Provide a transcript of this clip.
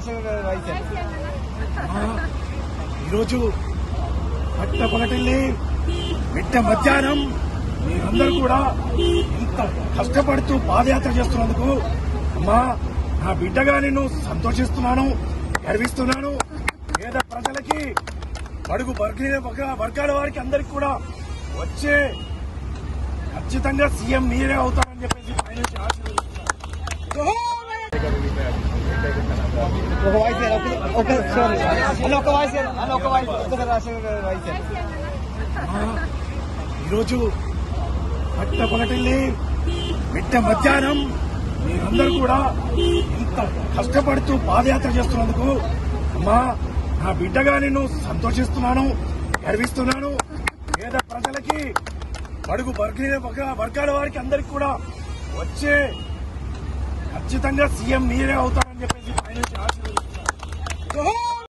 ఆ, ఈరోజు పట్ట పగటిల్లి మిట్ట మధ్యాహ్నం మీరందరూ కూడా ఇంత కష్టపడుతూ పాదయాత్ర చేస్తున్నందుకు అమ్మా నా బిడ్డగా నేను సంతోషిస్తున్నాను గర్విస్తున్నాను పేద ప్రజలకి బడుగు వర్గీయ వర్గ- వర్గాల వారికి అందరికి కూడా వచ్చే ఖచ్చితంగా సీఎం మీరే అవుతారని చెప్పేసి ఆయన నుంచి ఆశీర్వదిస్తున్నాను ఒక వాయిస్ ఒక సారీ అన్న ఒక వాయిస్ అన్న ఒక వాయిస్ ఒక్కసారి రాసిన వాయిస్ ఆ, ఈరోజు పట్ట పగటిల్లి మిట్ట మధ్యాహ్నం మీరందరూ కూడా ఇంత కష్టపడుతూ పాదయాత్ర చేస్తున్నందుకు అమ్మా నా బిడ్డగా నేను సంతోషిస్తున్నాను గర్విస్తున్నాను పేద ప్రజలకి బడుగు వర్గీయ వర్గ- వర్గాల వారికి అందరికి కూడా వచ్చే ఖచ్చితంగా సీఎం మీరే అవుతారని చెప్పేసి ఆయన నుంచి ఆశీర్వదిస్తున్నాను